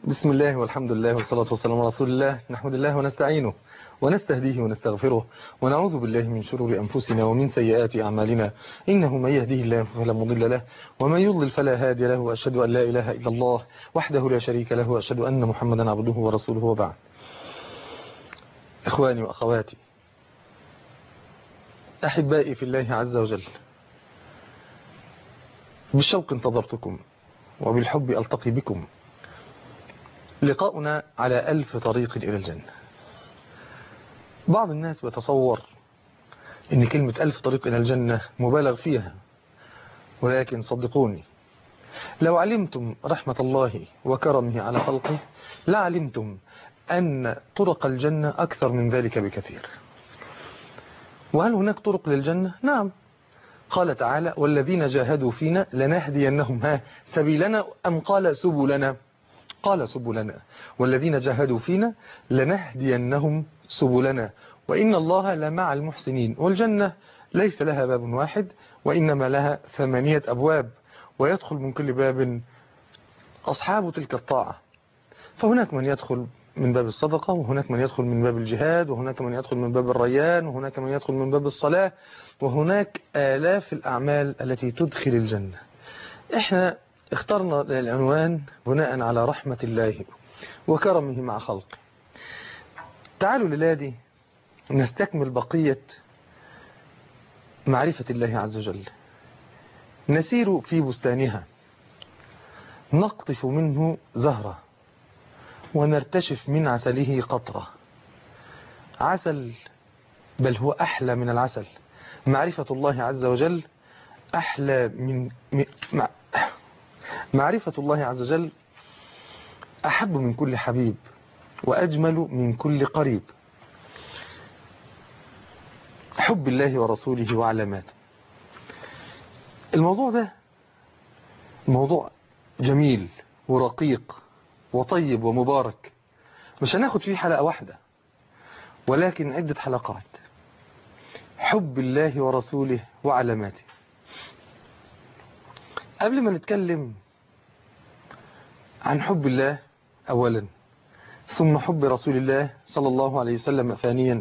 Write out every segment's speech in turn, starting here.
بسم الله والحمد لله والصلاة والسلام على رسول الله نحمد الله ونستعينه ونستهديه ونستغفره ونعوذ بالله من شرور أنفسنا ومن سيئات أعمالنا إنه من يهديه الله فلا مضل له ومن يضلل فلا هادي له وأشهد أن لا إله إلا الله وحده لا شريك له وأشهد أن محمدا عبده ورسوله وبعد إخواني وأخواتي أحبائي في الله عز وجل بالشوق انتظرتكم وبالحب ألتقي بكم لقاؤنا على ألف طريق إلى الجنة بعض الناس بتصور أن كلمة ألف طريق إلى الجنة مبالغ فيها ولكن صدقوني لو علمتم رحمة الله وكرمه على خلقه لعلمتم أن طرق الجنة أكثر من ذلك بكثير وهل هناك طرق للجنة؟ نعم قال تعالى والذين جاهدوا فينا لنهدينهم ها سبيلنا أم قال سبلنا قال سبلنا والذين جاهدوا فينا لنهدينهم سبلنا وإن الله لمع المحسنين والجنة ليس لها باب واحد وإنما لها ثمانية أبواب ويدخل من كل باب أصحاب تلك الطاعة فهناك من يدخل من باب الصدقة وهناك من يدخل من باب الجهاد وهناك من يدخل من باب الريان وهناك من يدخل من باب الصلاة وهناك آلاف الأعمال التي تدخل الجنة احنا اخترنا العنوان بناء على رحمة الله وكرمه مع خلقه تعالوا للادي نستكمل بقية معرفة الله عز وجل نسير في بستانها نقطف منه زهرة ونرتشف من عسله قطرة عسل بل هو أحلى من العسل معرفة الله عز وجل أحلى من مع معرفة الله عز وجل أحب من كل حبيب وأجمل من كل قريب حب الله ورسوله وعلاماته الموضوع ده موضوع جميل ورقيق وطيب ومبارك مش هناخد فيه حلقة واحدة ولكن عدة حلقات حب الله ورسوله وعلاماته قبل ما نتكلم عن حب الله أولا ثم حب رسول الله صلى الله عليه وسلم ثانيا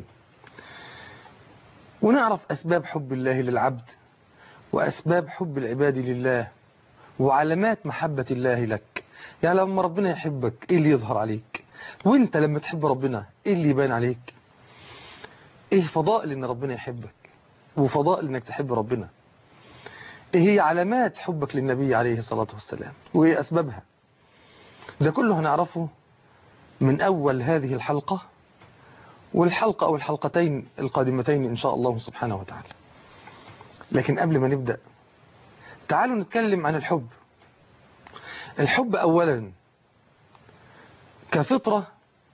ونعرف أسباب حب الله للعبد وأسباب حب العباد لله وعلامات محبة الله لك يعني لما ربنا يحبك إيه اللي يظهر عليك وانت لما تحب ربنا إيه اللي يبان عليك إيه فضائل إن ربنا يحبك وفضائل إنك تحب ربنا إيه هي علامات حبك للنبي عليه الصلاة والسلام وإيه أسبابها ده كله هنعرفه من أول هذه الحلقة والحلقة أو الحلقتين القادمتين إن شاء الله سبحانه وتعالى لكن قبل ما نبدأ تعالوا نتكلم عن الحب الحب أولا كفطرة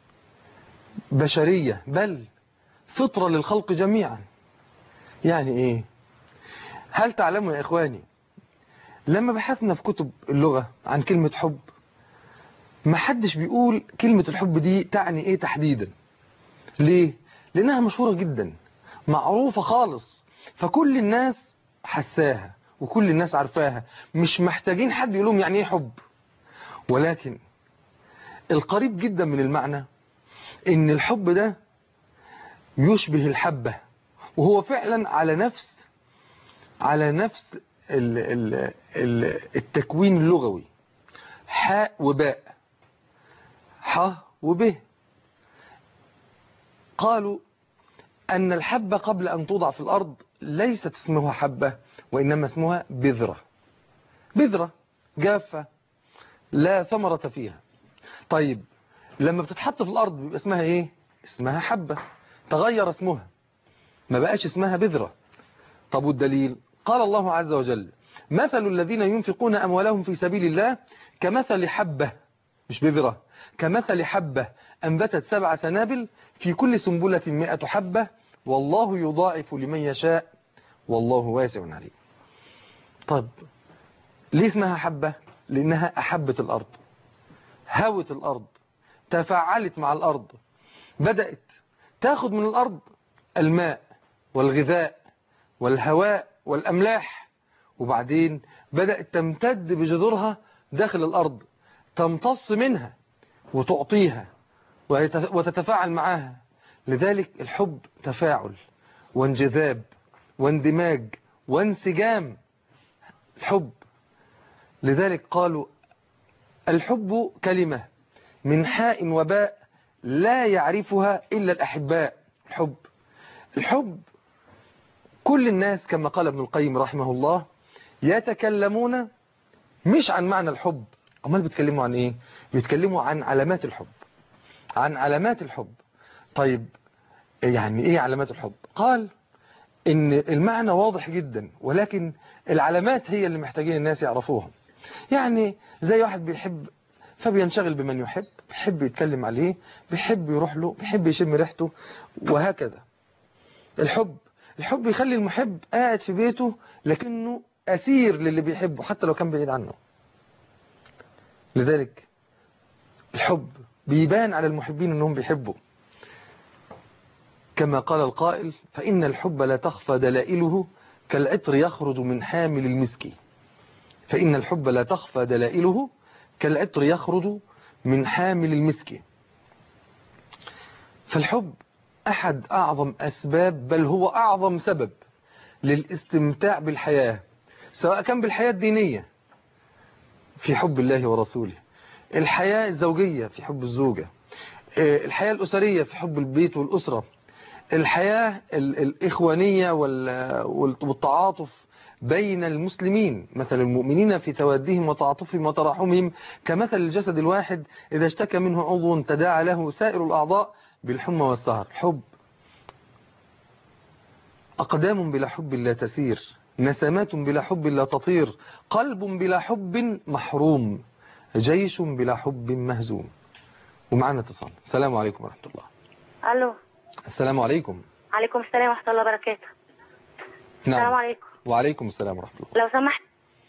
بشرية بل فطرة للخلق جميعا يعني إيه هل تعلموا يا إخواني لما بحثنا في كتب اللغة عن كلمة حب ما حدش بيقول كلمة الحب دي تعني ايه تحديدا ليه لانها مشهورة جدا معروفة خالص فكل الناس حساها وكل الناس عارفاها مش محتاجين حد يقول لهم يعني ايه حب ولكن القريب جدا من المعنى ان الحب ده يشبه الحبة وهو فعلا على نفس على نفس ال ال ال التكوين اللغوي حاء وباء ح وب قالوا أن الحبة قبل أن توضع في الأرض ليست اسمها حبة وإنما اسمها بذرة بذرة جافة لا ثمرة فيها طيب لما بتتحط في الأرض بيبقى اسمها إيه اسمها حبة تغير اسمها ما بقاش اسمها بذرة طب والدليل قال الله عز وجل مثل الذين ينفقون أموالهم في سبيل الله كمثل حبة مش بذرة كمثل حبة أنبتت سبع سنابل في كل سنبلة مئة حبة والله يضاعف لمن يشاء والله واسع عليم طب ليه اسمها حبة لأنها أحبت الأرض هوت الأرض تفاعلت مع الأرض بدأت تاخد من الأرض الماء والغذاء والهواء والأملاح وبعدين بدأت تمتد بجذورها داخل الأرض تمتص منها وتعطيها ويت- وتتفاعل معها لذلك الحب تفاعل وانجذاب واندماج وانسجام الحب لذلك قالوا الحب كلمة من حاء وباء لا يعرفها إلا الأحباء الحب الحب كل الناس كما قال ابن القيم رحمه الله يتكلمون مش عن معنى الحب امال بيتكلموا عن ايه بيتكلموا عن علامات الحب عن علامات الحب طيب يعني ايه علامات الحب قال ان المعنى واضح جدا ولكن العلامات هي اللي محتاجين الناس يعرفوها يعني زي واحد بيحب فبينشغل بمن يحب بيحب يتكلم عليه بيحب يروح له بيحب يشم ريحته وهكذا الحب الحب يخلي المحب قاعد في بيته لكنه أسير للي بيحبه حتى لو كان بعيد عنه لذلك الحب بيبان على المحبين أنهم بيحبوا كما قال القائل فإن الحب لا تخفى دلائله كالعطر يخرج من حامل المسك فإن الحب لا تخفى دلائله كالعطر يخرج من حامل المسك فالحب أحد أعظم أسباب بل هو أعظم سبب للاستمتاع بالحياة سواء كان بالحياة الدينية في حب الله ورسوله الحياة الزوجية في حب الزوجة آه، الحياة الأسرية في حب البيت والأسرة الحياة ال- الإخوانية وال- وال- والتعاطف بين المسلمين مثل المؤمنين في توادهم وتعاطفهم وتراحمهم كمثل الجسد الواحد إذا اشتكى منه عضو تداعى له سائر الأعضاء بالحمى والسهر حب أقدام بلا حب لا تسير نسمات بلا حب لا تطير قلب بلا حب محروم جيش بلا حب مهزوم ومعنا اتصال السلام عليكم ورحمة الله الو السلام عليكم عليكم السلام ورحمه الله وبركاته السلام نعم عليكم وعليكم السلام ورحمة الله لو سمحت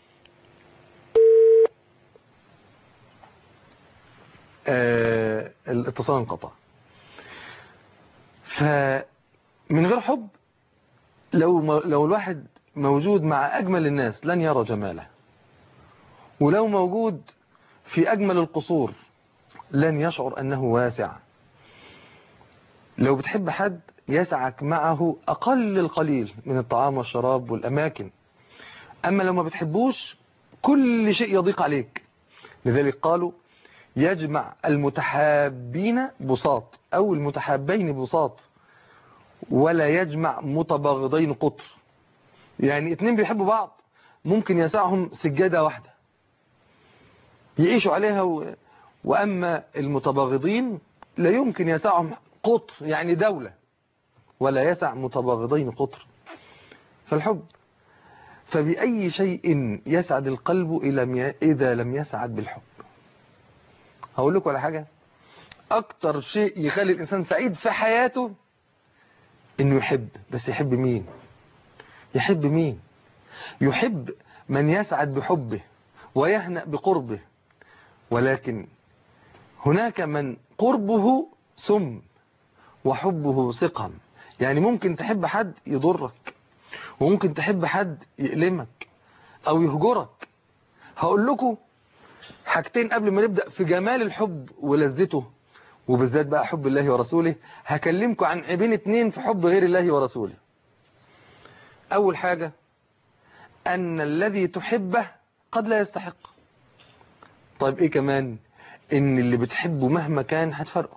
آه الاتصال انقطع فمن غير حب لو لو الواحد موجود مع أجمل الناس لن يرى جماله ولو موجود في أجمل القصور لن يشعر أنه واسع لو بتحب حد يسعك معه أقل القليل من الطعام والشراب والأماكن أما لو ما بتحبوش كل شيء يضيق عليك لذلك قالوا يجمع المتحابين بساط أو المتحابين بساط ولا يجمع متباغضين قطر يعني اتنين بيحبوا بعض ممكن يسعهم سجادة واحدة يعيشوا عليها و... وأما المتباغضين لا يمكن يسعهم قطر يعني دولة ولا يسع متباغضين قطر فالحب فبأي شيء يسعد القلب إلى- إذا لم يسعد بالحب هقول لكم على حاجة أكتر شيء يخلي الإنسان سعيد في حياته إنه يحب بس يحب مين يحب مين يحب من يسعد بحبه ويهنأ بقربه ولكن هناك من قربه سم وحبه سقم يعني ممكن تحب حد يضرك وممكن تحب حد يألمك أو يهجرك هقول لكم حاجتين قبل ما نبدأ في جمال الحب ولذته وبالذات بقى حب الله ورسوله هكلمكم عن عيبين اتنين في حب غير الله ورسوله أول حاجة أن الذي تحبه قد لا يستحق طيب إيه كمان إن اللي بتحبه مهما كان هتفرقه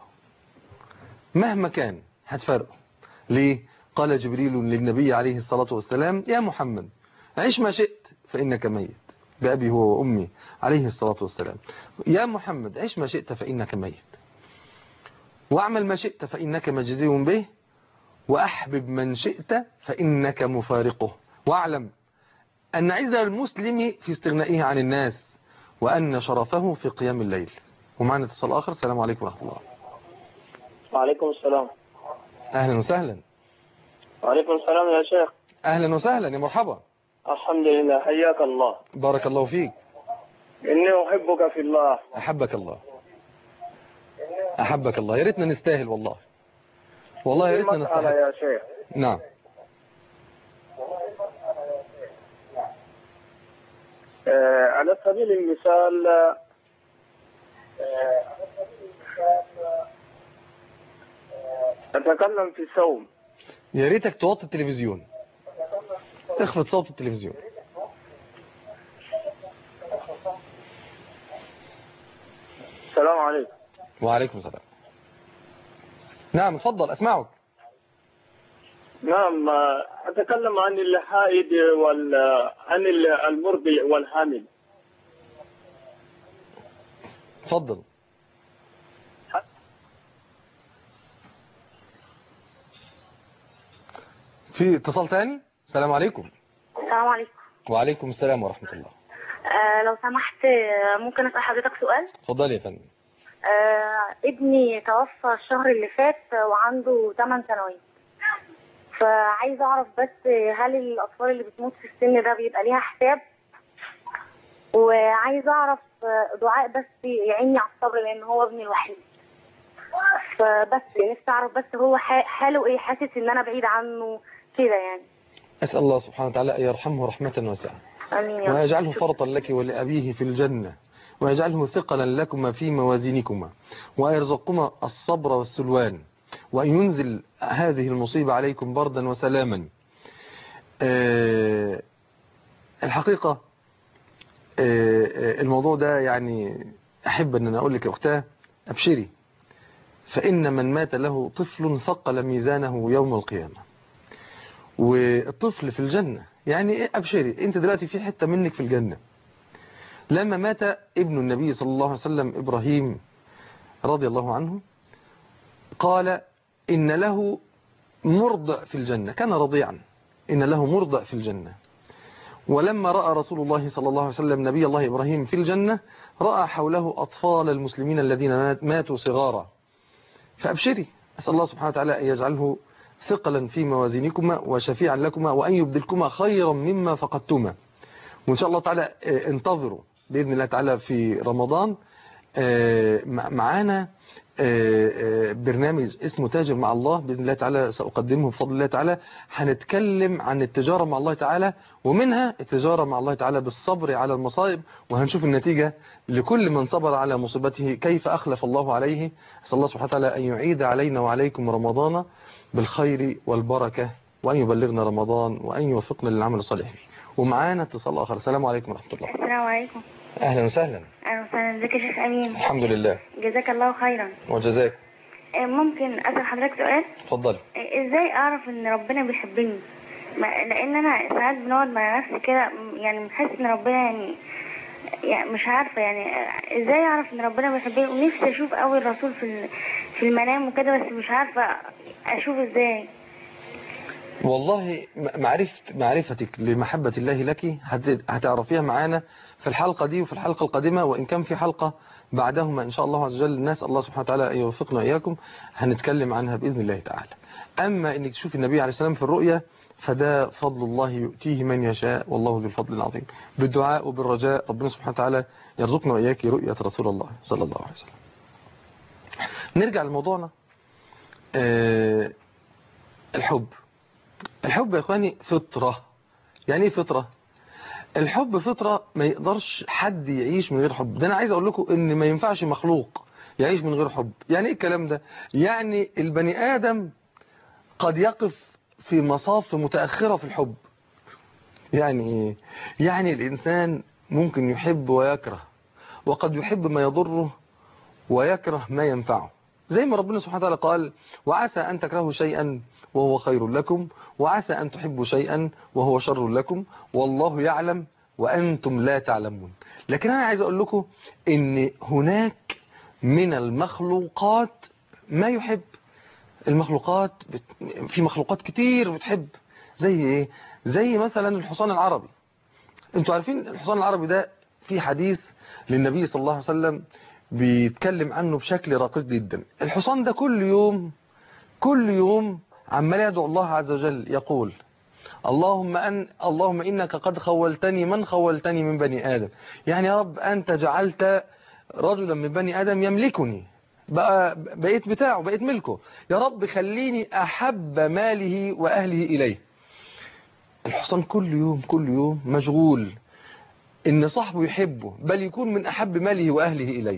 مهما كان هتفرقه ليه قال جبريل للنبي عليه الصلاة والسلام يا محمد عيش ما شئت فإنك ميت بأبي هو وأمي عليه الصلاة والسلام يا محمد عيش ما شئت فإنك ميت واعمل ما شئت فإنك مجزي به وأحبب من شئت فإنك مفارقه واعلم أن عز المسلم في استغنائه عن الناس وأن شرفه في قيام الليل ومعنا اتصال آخر السلام عليكم ورحمة الله وعليكم السلام أهلا وسهلا وعليكم السلام يا شيخ أهلا وسهلا يا مرحبا الحمد لله حياك الله بارك الله فيك إني أحبك في الله أحبك الله أحبك الله يا ريتنا نستاهل والله والله يا في ريتنا مسألة نستاهل يا شيخ نعم آه على سبيل المثال آه، أتكلم في الصوم يا ريتك توطي التلفزيون اخفض صوت التلفزيون السلام عليكم وعليكم السلام نعم اتفضل اسمعك نعم أتكلم عن الحائض وال عن المرضع والحامل اتفضل في اتصال تاني السلام عليكم السلام عليكم وعليكم السلام ورحمة الله آه لو سمحت آه، ممكن اسال حضرتك سؤال اتفضلي يا فندم آه ابني توفى الشهر اللي فات آه، وعنده 8 سنوات فعايزه اعرف بس آه، هل الاطفال اللي بتموت في السن ده بيبقى ليها حساب وعايزه اعرف آه، دعاء بس يعيني على الصبر لان هو ابني الوحيد فبس نفسي اعرف بس هو ح- حاله ايه حاسس ان انا بعيد عنه كده يعني أسأل الله سبحانه وتعالى أن يرحمه رحمة واسعة امين يا رب. ويجعله فرطا لك ولأبيه في الجنة ويجعله ثقلا لكما في موازينكما ويرزقكما الصبر والسلوان وأن ينزل هذه المصيبة عليكم بردا وسلاما آه، الحقيقة آه، آه، الموضوع ده يعني أحب أن أنا أقول لك يا أختاه أبشري فإن من مات له طفل ثقل ميزانه يوم القيامة والطفل في الجنة يعني إيه أبشري أنت دلوقتي في حتة منك في الجنة لما مات ابن النبي صلى الله عليه وسلم إبراهيم رضي الله عنه قال إن له مرضع في الجنة كان رضيعا إن له مرضع في الجنة ولما رأى رسول الله صلى الله عليه وسلم نبي الله إبراهيم في الجنة رأى حوله أطفال المسلمين الذين مات- ماتوا صغارا فأبشري أسأل الله سبحانه وتعالى أن يجعله ثقلا في موازينكما وشفيعا لكما وأن يبدلكما خيرا مما فقدتما وإن شاء الله تعالى آه، انتظروا بإذن الله تعالى في رمضان آه، مع- معانا آه، آه، برنامج اسمه تاجر مع الله بإذن الله تعالى سأقدمه بفضل الله تعالى هنتكلم عن التجارة مع الله تعالى ومنها التجارة مع الله تعالى بالصبر على المصائب وهنشوف النتيجة لكل من صبر على مصيبته كيف أخلف الله عليه أسأل الله سبحانه وتعالى أن يعيد علينا وعليكم رمضان بالخير والبركة وأن يبلغنا رمضان وأن يوفقنا للعمل الصالح فيه ومعانا اتصال آخر السلام عليكم ورحمة الله السلام عليكم أهلا وسهلا اهلا وسهلا ازيك يا شيخ امين الحمد لله جزاك الله خيرا وجزاك آه، ممكن اسال حضرتك سؤال اتفضل آه، ازاي اعرف ان ربنا بيحبني ما- لان انا ساعات بنقعد مع نفسي كده م- يعني بحس ان ربنا يعني يعني مش عارفه يعني آه، ازاي اعرف ان ربنا بيحبني ونفسي اشوف قوي الرسول في ال- في المنام وكده بس مش عارفه اشوف ازاي والله م- معرفة معرفتك لمحبة الله لك هت- هتعرفيها معانا في الحلقة دي وفي الحلقة القادمة وإن كان في حلقة بعدهما إن شاء الله عز وجل الناس الله سبحانه وتعالى أن يوفقنا إياكم هنتكلم عنها بإذن الله تعالى أما إنك تشوف النبي عليه السلام في الرؤيا فده فضل الله يؤتيه من يشاء والله ذو الفضل العظيم بالدعاء وبالرجاء ربنا سبحانه وتعالى يرزقنا وإياك رؤية رسول الله صلى الله عليه وسلم نرجع لموضوعنا آه، الحب الحب يا اخواني فطرة يعني ايه فطرة الحب فطرة ما يقدرش حد يعيش من غير حب ده انا عايز اقول لكم ان ما ينفعش مخلوق يعيش من غير حب يعني ايه الكلام ده يعني البني ادم قد يقف في مصاف متأخرة في الحب يعني ايه يعني الانسان ممكن يحب ويكره وقد يحب ما يضره ويكره ما ينفعه زي ما ربنا سبحانه وتعالى قال وعسى أن تكرهوا شيئا وهو خير لكم وعسى أن تحبوا شيئا وهو شر لكم والله يعلم وأنتم لا تعلمون لكن أنا عايز أقول لكم إن هناك من المخلوقات ما يحب المخلوقات بت... في مخلوقات كتير بتحب زي إيه زي مثلا الحصان العربي انتوا عارفين الحصان العربي ده في حديث للنبي صلى الله عليه وسلم بيتكلم عنه بشكل رقيق جدا الحصان ده كل يوم كل يوم عمال يدعو الله عز وجل يقول اللهم أن اللهم إنك قد خولتني من خولتني من بني آدم يعني يا رب أنت جعلت رجلا من بني آدم يملكني بقى بقيت بتاعه بقيت ملكه يا رب خليني أحب ماله وأهله إليه الحصان كل يوم كل يوم مشغول ان صاحبه يحبه بل يكون من احب ماله واهله اليه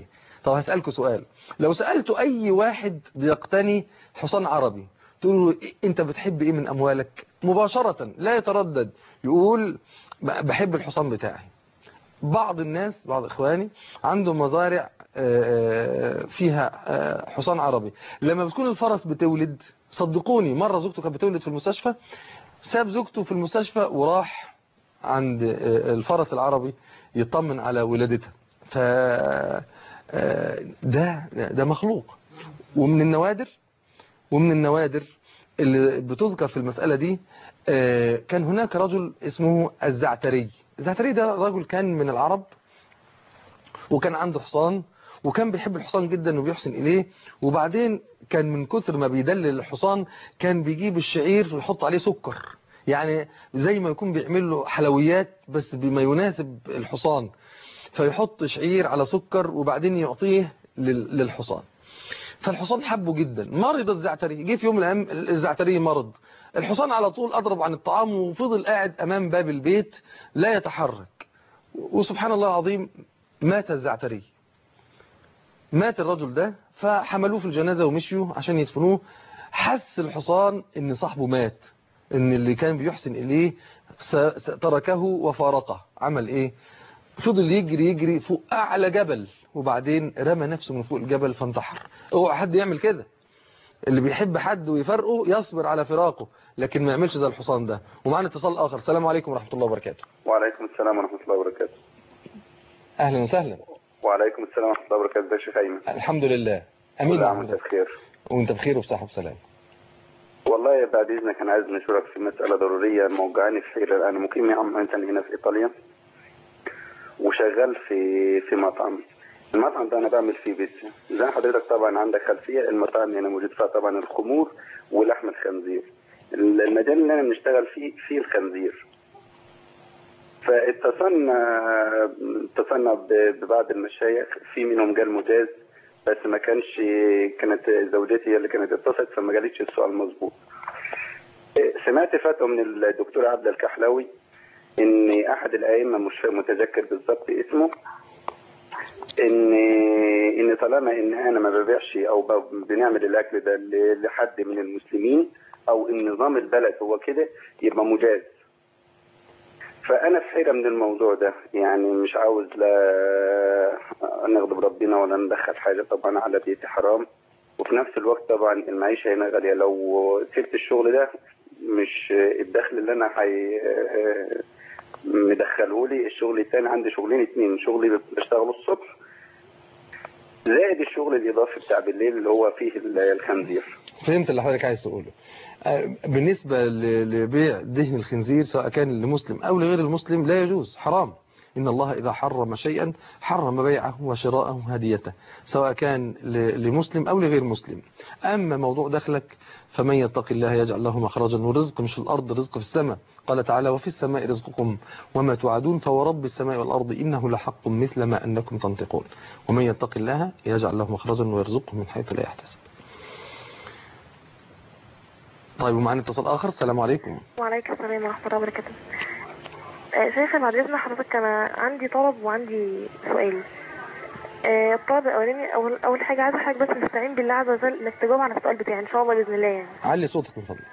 طب هسألكوا سؤال لو سألتوا أي واحد بيقتني حصان عربي تقولوا له إيه- أنت بتحب إيه من أموالك مباشرة لا يتردد يقول ب- بحب الحصان بتاعي بعض الناس بعض إخواني عندهم مزارع آه، فيها آه، حصان عربي لما بتكون الفرس بتولد صدقوني مرة زوجته كانت بتولد في المستشفى ساب زوجته في المستشفى وراح عند آه، الفرس العربي يطمن على ولادتها ف آه، ده ده مخلوق ومن النوادر ومن النوادر اللي بتذكر في المسألة دي آه، كان هناك رجل اسمه الزعتري الزعتري ده رجل كان من العرب وكان عنده حصان وكان بيحب الحصان جدا وبيحسن إليه وبعدين كان من كثر ما بيدلل الحصان كان بيجيب الشعير ويحط عليه سكر يعني زي ما يكون بيعمل له حلويات بس بما يناسب الحصان فيحط شعير على سكر وبعدين يعطيه لل- للحصان فالحصان حبه جدا مرض الزعتري جه في يوم من الايام الزعتري مرض الحصان على طول اضرب عن الطعام وفضل قاعد امام باب البيت لا يتحرك وسبحان الله العظيم مات الزعتري مات الرجل ده فحملوه في الجنازة ومشيوا عشان يدفنوه حس الحصان ان صاحبه مات ان اللي كان بيحسن اليه س- س- تركه وفارقه عمل ايه فضل يجري يجري فوق اعلى جبل وبعدين رمى نفسه من فوق الجبل فانتحر اوعى حد يعمل كده اللي بيحب حد ويفرقه يصبر على فراقه لكن ما يعملش زي الحصان ده ومعنا اتصال اخر السلام عليكم ورحمه الله وبركاته وعليكم السلام ورحمة الله وبركاته اهلا وسهلا وعليكم السلام ورحمة الله وبركاته ده شيخ أيمن الحمد لله امين كل يا عام وانت حضرتك. بخير وانت بخير وبصحه وسلام والله بعد إذنك أنا عايز نشورك في مسألة ضرورية موجعاني في حيرة أنا مقيم عام سنة هنا في إيطاليا وشغال في في مطعم المطعم ده أنا بعمل فيه بيتزا زي حضرتك طبعا عندك خلفية المطاعم هنا موجود فيها طبعا الخمور ولحم الخنزير المجال اللي أنا بنشتغل فيه فيه الخنزير فاتصلنا اتصلنا ب- ببعض المشايخ في منهم قال مجاز بس ما كانش كانت زوجتي هي اللي كانت اتصلت فما قالتش السؤال مظبوط سمعت فتوى من الدكتور عبد الكحلاوي ان احد الائمه مش متذكر بالظبط اسمه ان ان طالما ان انا ما ببيعش او ب- بنعمل الاكل ده ل- لحد من المسلمين او ان نظام البلد هو كده يبقى مجاز فانا في حيره من الموضوع ده يعني مش عاوز لا نغضب ربنا ولا ندخل حاجه طبعا على بيتي حرام وفي نفس الوقت طبعا المعيشه هنا غاليه لو سبت الشغل ده مش الدخل اللي انا حي مدخله لي الشغل التاني عندي شغلين اتنين شغلي بشتغله الصبح زائد الشغل الاضافي بتاع بالليل اللي هو فيه الخنزير فهمت اللي حضرتك عايز تقوله آه، بالنسبة ل- لبيع دهن الخنزير سواء كان لمسلم أو لغير المسلم لا يجوز حرام إن الله إذا حرم شيئا حرم بيعه وشراءه هديته سواء كان ل- لمسلم أو لغير مسلم أما موضوع دخلك فمن يتق الله يجعل له مخرجا والرزق مش في الأرض رزق في السماء قال تعالى وفي السماء رزقكم وما توعدون فورب السماء والأرض إنه لحق مثل ما أنكم تنطقون ومن يتق الله يجعل له مخرجا ويرزقه من حيث لا يحتسب طيب ومعنا اتصال آخر السلام عليكم وعليكم السلام ورحمة الله وبركاته آه، شيخ بعد إذن حضرتك أنا عندي طلب وعندي سؤال آه، الطلب الأولاني أول, أول حاجة عايزة حضرتك بس نستعين بالله عز وجل إنك تجاوب على السؤال بتاعي إن شاء الله بإذن الله يعني علي صوتك من فضلك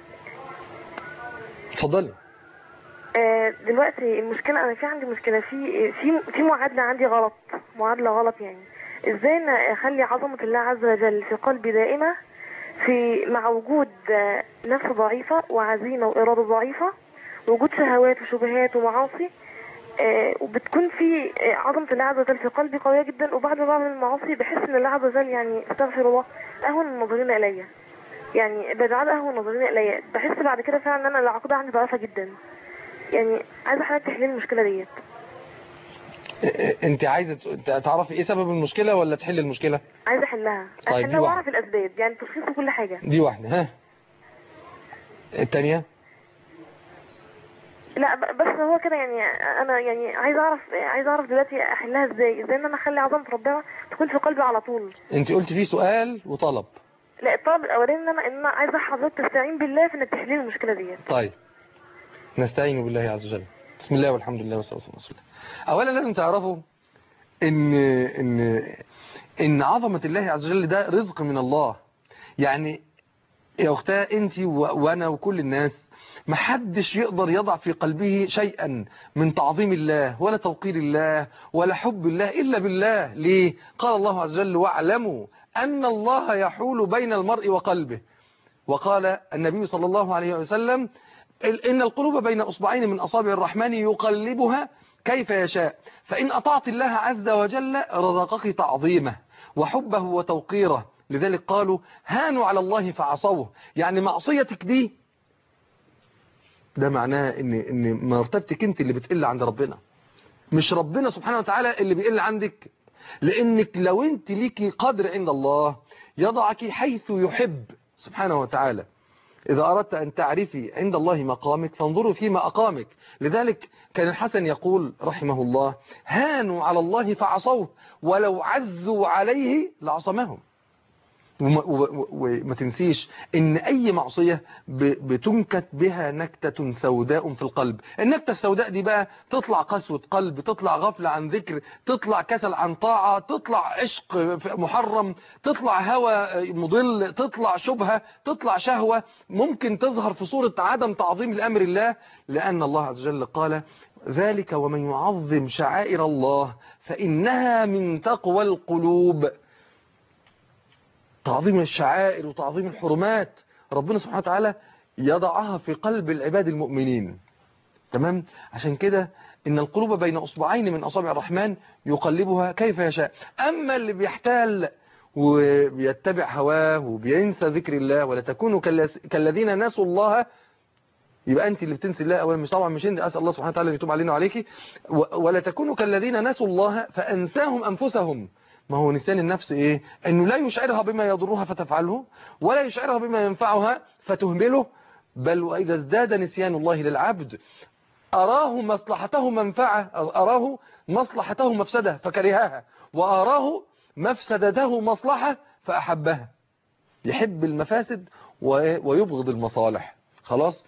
اتفضلي آه، دلوقتي المشكلة أنا في عندي مشكلة في في في معادلة عندي غلط معادلة غلط يعني إزاي أنا أخلي عظمة الله عز وجل في قلبي دائمة في مع وجود آه، نفس ضعيفة وعزيمة وإرادة ضعيفة وجود شهوات وشبهات ومعاصي آه، وبتكون في آه، عظمة الله عز وجل في قلبي قوية جدا وبعد ما بعمل المعاصي بحس ان الله عز وجل يعني استغفر الله اهون الناظرين الي يعني بجعل اهون الناظرين الي بحس بعد كده فعلا ان انا العقيدة عندي ضعيفة جدا يعني عايزة حضرتك تحليل المشكلة ديت اه، اه، انت عايزة ت- تعرفي ايه سبب المشكلة ولا تحل المشكلة عايزة احلها طيب، دي احلها واحدة. واعرف الاسباب يعني تشخيص وكل حاجة دي واحدة ها التانية لا ب- بس هو كده يعني انا يعني عايزه اعرف عايزه اعرف دلوقتي احلها ازاي ازاي ان انا اخلي عظمه ربنا تكون في قلبي على طول انت قلت فيه سؤال وطلب لا الطلب الاولاني ان انا ان انا عايزه حضرتك تستعين بالله في انك تحلي لي المشكله ديت طيب نستعين بالله عز وجل بسم الله والحمد لله والصلاة والسلام على رسول الله اولا لازم تعرفوا ان ان ان عظمة الله عز وجل ده رزق من الله يعني يا اختها انت و- وانا وكل الناس محدش يقدر يضع في قلبه شيئا من تعظيم الله ولا توقير الله ولا حب الله إلا بالله ليه؟ قال الله عز وجل واعلموا أن الله يحول بين المرء وقلبه وقال النبي صلى الله عليه وسلم ال- إن القلوب بين أصبعين من أصابع الرحمن يقلبها كيف يشاء فإن أطعت الله عز وجل رزقك تعظيمه وحبه وتوقيره لذلك قالوا هانوا على الله فعصوه يعني معصيتك دي ده معناه ان ان مرتبتك انت اللي بتقل عند ربنا مش ربنا سبحانه وتعالى اللي بيقل عندك لانك لو انت ليكي قدر عند الله يضعك حيث يحب سبحانه وتعالى إذا أردت أن تعرفي عند الله مقامك فانظروا فيما أقامك لذلك كان الحسن يقول رحمه الله هانوا على الله فعصوه ولو عزوا عليه لعصمهم وما, و- وما تنسيش ان اي معصية ب- بتنكت بها نكتة سوداء في القلب النكتة السوداء دي بقى تطلع قسوة قلب تطلع غفلة عن ذكر تطلع كسل عن طاعة تطلع عشق محرم تطلع هوى مضل تطلع شبهة تطلع شهوة ممكن تظهر في صورة عدم تعظيم لأمر الله لأن الله عز وجل قال ذلك ومن يعظم شعائر الله فإنها من تقوى القلوب تعظيم الشعائر وتعظيم الحرمات ربنا سبحانه وتعالى يضعها في قلب العباد المؤمنين تمام عشان كده إن القلوب بين أصبعين من أصابع الرحمن يقلبها كيف يشاء أما اللي بيحتال وبيتبع هواه وبينسى ذكر الله ولا تكونوا كالذ- كالذين نسوا الله يبقى أنت اللي بتنسي الله أولا مش طبعا مش أنت أسأل الله سبحانه وتعالى أن يتوب علينا وعليك و- ولا تكونوا كالذين نسوا الله فأنساهم أنفسهم ما هو نسيان النفس إيه أنه لا يشعرها بما يضرها فتفعله ولا يشعرها بما ينفعها فتهمله بل وإذا ازداد نسيان الله للعبد أراه مصلحته منفعة أراه مصلحته مفسدة فكرهها وأراه مفسدته مصلحة فأحبها يحب المفاسد و- ويبغض المصالح خلاص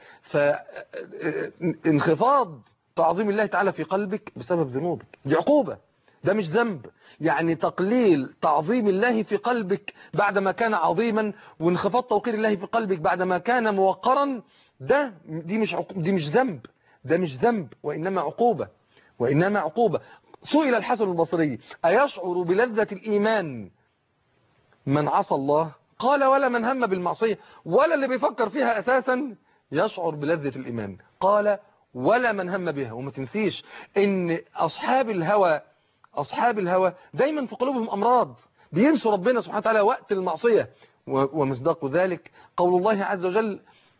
فانخفاض تعظيم الله تعالى في قلبك بسبب ذنوبك دي عقوبة ده مش ذنب يعني تقليل تعظيم الله في قلبك بعدما كان عظيما وانخفاض توقير الله في قلبك بعدما كان موقرا ده دي مش عق... دي مش ذنب ده مش ذنب وإنما عقوبة وإنما عقوبة سئل الحسن البصري أيشعر بلذة الإيمان من عصى الله قال ولا من هم بالمعصية ولا اللي بيفكر فيها أساسا يشعر بلذة الإيمان قال ولا من هم بها وما تنسيش ان أصحاب الهوى أصحاب الهوى دايما في قلوبهم أمراض بينسوا ربنا سبحانه وتعالى وقت المعصية و- ومصداق ذلك قول الله عز وجل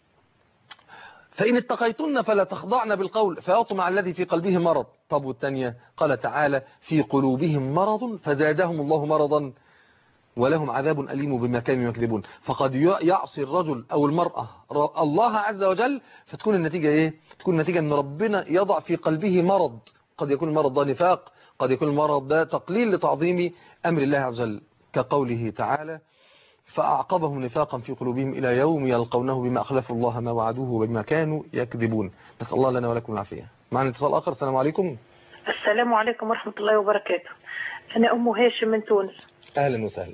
فإن اتقيتن فلا تخضعن بالقول فيطمع الذي في قلبه مرض طب والتانية قال تعالى في قلوبهم مرض فزادهم الله مرضا ولهم عذاب أليم بما كانوا يكذبون فقد ي- يعصي الرجل أو المرأة ر- الله عز وجل فتكون النتيجة إيه؟ تكون النتيجة أن ربنا يضع في قلبه مرض قد يكون المرض ده نفاق قد يكون المرض ده تقليل لتعظيم أمر الله عز وجل كقوله تعالى فأعقبهم نفاقا في قلوبهم إلى يوم يلقونه بما أخلفوا الله ما وعدوه وبما كانوا يكذبون نسأل الله لنا ولكم العافية معنا اتصال آخر السلام عليكم السلام عليكم ورحمة الله وبركاته أنا أم هاشم من تونس أهلا وسهلا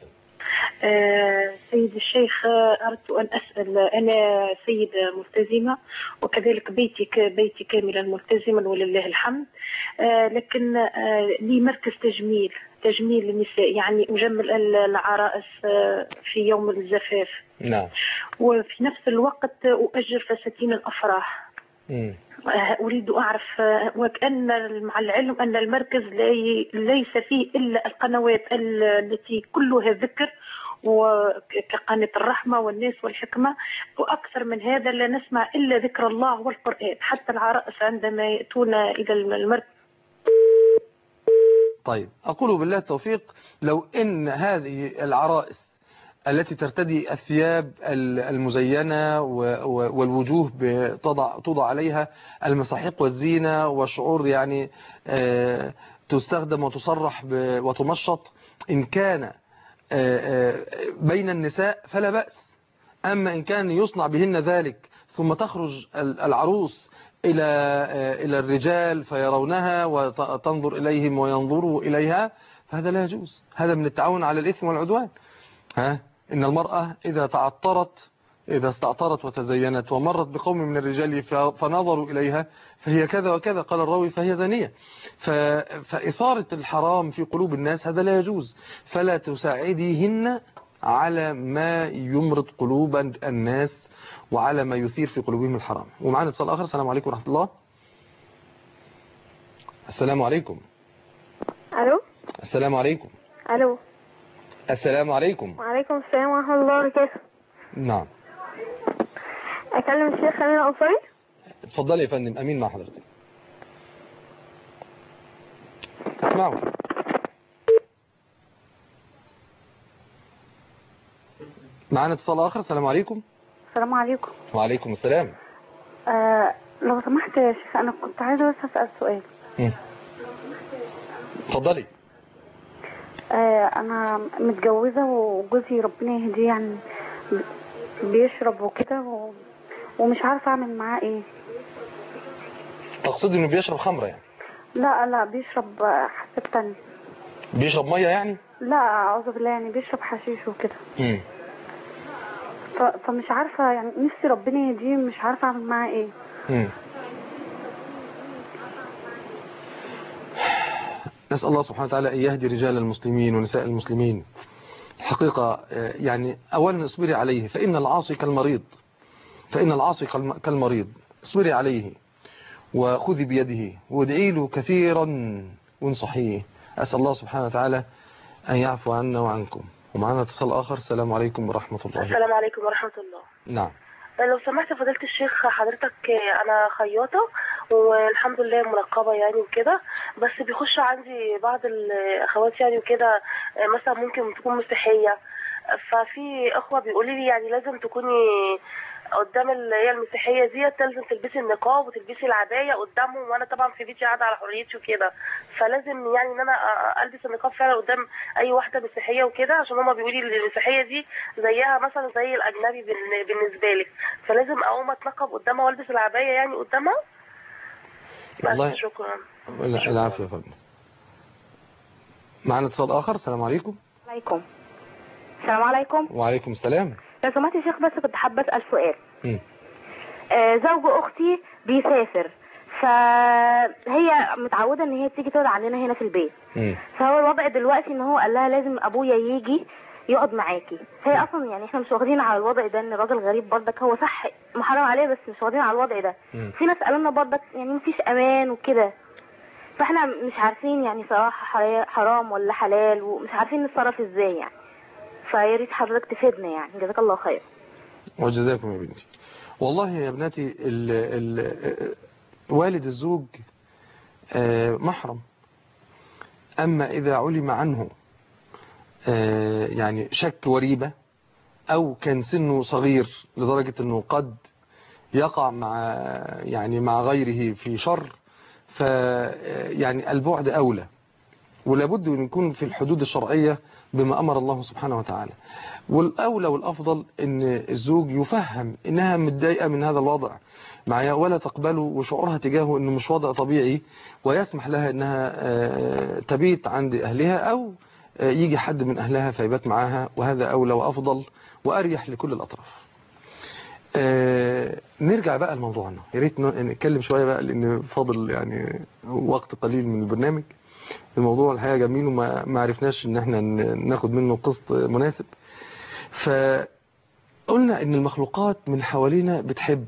آه، سيد الشيخ آه، أردت أن أسأل أنا سيدة ملتزمة وكذلك بيتي ك- بيتي كاملا ملتزما ولله الحمد آه، لكن آه، لي مركز تجميل تجميل النساء يعني أجمل ال- العرائس آه، في يوم الزفاف نعم وفي نفس الوقت أؤجر فساتين الأفراح مم. آه، أريد أعرف آه، وكأن مع العلم أن المركز لي- ليس فيه إلا القنوات ال- التي كلها ذكر وكقناة الرحمة والناس والحكمة وأكثر من هذا لا نسمع إلا ذكر الله والقرآن حتى العرائس عندما يأتون إلى المركز طيب أقول بالله التوفيق لو إن هذه العرائس التي ترتدي الثياب ال- المزينة و- و- والوجوه بتضع توضع عليها المساحيق والزينة والشعور يعني آه، تستخدم وتصرح ب- وتمشط إن كان آه، آه، بين النساء فلا بأس أما إن كان يصنع بهن ذلك ثم تخرج ال- العروس إلى آه، إلى الرجال فيرونها وتنظر إليهم وينظروا إليها هذا لا يجوز هذا من التعاون على الإثم والعدوان ها إن المرأة إذا تعطرت إذا استعطرت وتزينت ومرت بقوم من الرجال ف- فنظروا إليها فهي كذا وكذا قال الراوي فهي زانية ف... فإثارة الحرام في قلوب الناس هذا لا يجوز فلا تساعديهن على ما يمرض قلوب الناس وعلى ما يثير في قلوبهم الحرام ومعنا اتصال آخر السلام عليكم ورحمة الله السلام عليكم الو السلام عليكم الو السلام عليكم وعليكم السلام ورحمه الله وبركاته نعم اكلم الشيخ خليل الانصاري اتفضلي يا فندم أمين مع حضرتك تسمعوا معنا اتصال آخر السلام عليكم السلام عليكم وعليكم السلام آه لو سمحت يا شيخ انا كنت عايزه بس اسال سؤال مم. اتفضلي آه انا متجوزه وجوزي ربنا يهديه يعني بيشرب وكده و... ومش عارفه اعمل معاه ايه تقصدي انه بيشرب خمرة يعني لا لا بيشرب آه، حاجات تانية بيشرب مية يعني لا اعوذ بالله يعني بيشرب حشيش وكده مم. ف... فمش عارفه يعني نفسي ربنا يهديه مش عارفه اعمل معاه ايه مم. نسأل الله سبحانه وتعالى أن يهدي رجال المسلمين ونساء المسلمين الحقيقة آه، يعني أولا اصبري عليه فإن العاصي كالمريض فإن العاصي كالم- كالمريض اصبري عليه وخذي بيده وادعي له كثيرا وانصحيه أسأل الله سبحانه وتعالى أن يعفو عنا وعنكم ومعنا اتصال آخر السلام عليكم ورحمة الله السلام عليكم ورحمة الله نعم لو سمحت فضيلة الشيخ حضرتك أنا خياطة والحمد لله منقبة يعني وكده بس بيخش عندي بعض الأخوات يعني وكده مثلا ممكن تكون مسيحية ففي أخوة بيقولوا لي يعني لازم تكوني قدام اللي هي المسيحية ديت لازم تلبسي النقاب وتلبسي العباية قدامهم وانا طبعا في بيتي قاعدة على حريتي وكده فلازم يعني ان انا البس النقاب فعلا قدام اي واحدة مسيحية وكده عشان هما بيقولوا لي المسيحية دي زيها مثلا زي الاجنبي بال- بالنسبة لك فلازم اقوم اتنقب قدامها والبس العباية يعني قدامها والله بس شكرا لا العافية يا فندم معنا اتصال آخر السلام عليكم عليكم السلام عليكم وعليكم السلام لو سمحت يا شيخ بس كنت حابة أسأل سؤال مم. آه زوج أختي بيسافر فهي متعودة ان هي تيجي تقعد عندنا هنا في البيت مم. فهو الوضع دلوقتي ان هو قال لها لازم ابويا يجي يقعد معاكي هي اصلا يعني احنا مش واخدين على الوضع ده ان الراجل غريب برضك هو صح محرم عليه بس مش واخدين على الوضع ده مم. في ناس قالوا لنا برضك يعني مفيش امان وكده فاحنا مش عارفين يعني صراحة حرا- حرام ولا حلال ومش عارفين نتصرف ازاي يعني فيا ريت حضرتك تفيدنا يعني جزاك الله خير وجزاكم يا بنتي والله يا ابنتي ال ال والد الزوج آه، محرم أما إذا علم عنه آه، يعني شك وريبة أو كان سنه صغير لدرجة أنه قد يقع مع يعني مع غيره في شر ف يعني البعد أولى ولابد أن يكون في الحدود الشرعية بما أمر الله سبحانه وتعالى والأولى والأفضل أن الزوج يفهم أنها متضايقة من هذا الوضع معايا ولا تقبله وشعورها تجاهه أنه مش وضع طبيعي ويسمح لها أنها آه، تبيت عند أهلها أو آه، يجي حد من أهلها فيبات معاها وهذا أولى وأفضل وأريح لكل الأطراف آه، نرجع بقى لموضوعنا يا ريت ن- نتكلم شوية بقى لأن فاضل يعني وقت قليل من البرنامج الموضوع الحقيقة جميل وما ما عرفناش ان احنا ن- ناخد منه قسط مناسب فقلنا ان المخلوقات من حوالينا بتحب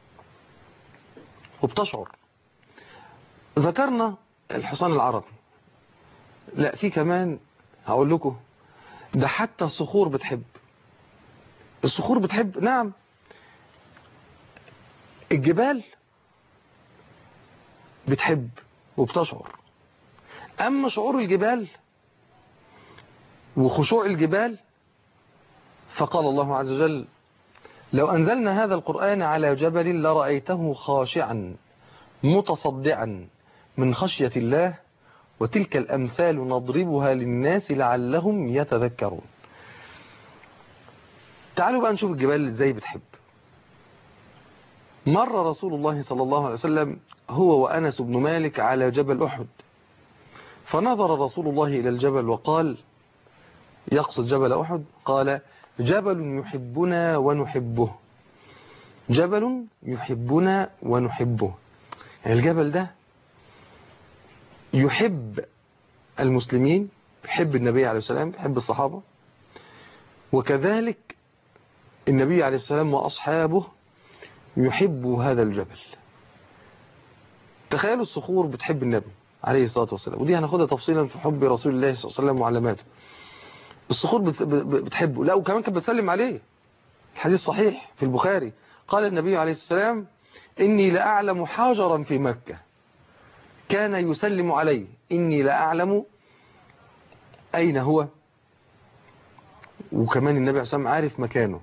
وبتشعر ذكرنا الحصان العربي لا في كمان هقول لكم ده حتى الصخور بتحب الصخور بتحب نعم الجبال بتحب وبتشعر أما شعور الجبال وخشوع الجبال فقال الله عز وجل لو أنزلنا هذا القرآن على جبل لرأيته خاشعا متصدعا من خشية الله وتلك الأمثال نضربها للناس لعلهم يتذكرون تعالوا بقى نشوف الجبال ازاي بتحب مر رسول الله صلى الله عليه وسلم هو وأنس بن مالك على جبل أحد فنظر رسول الله إلى الجبل وقال يقصد جبل أحد قال جبل يحبنا ونحبه جبل يحبنا ونحبه يعني الجبل ده يحب المسلمين يحب النبي عليه السلام يحب الصحابة وكذلك النبي عليه السلام وأصحابه يحبوا هذا الجبل تخيلوا الصخور بتحب النبي عليه الصلاة والسلام ودي هناخدها تفصيلا في حب رسول الله صلى الله عليه وسلم وعلاماته الصخور بت- ب- بتحبه لا وكمان كانت بتسلم عليه الحديث صحيح في البخاري قال النبي عليه الصلاة والسلام إني لأعلم حجرا في مكة كان يسلم عليه إني لأعلم أين هو وكمان النبي عليه الصلاة والسلام عارف مكانه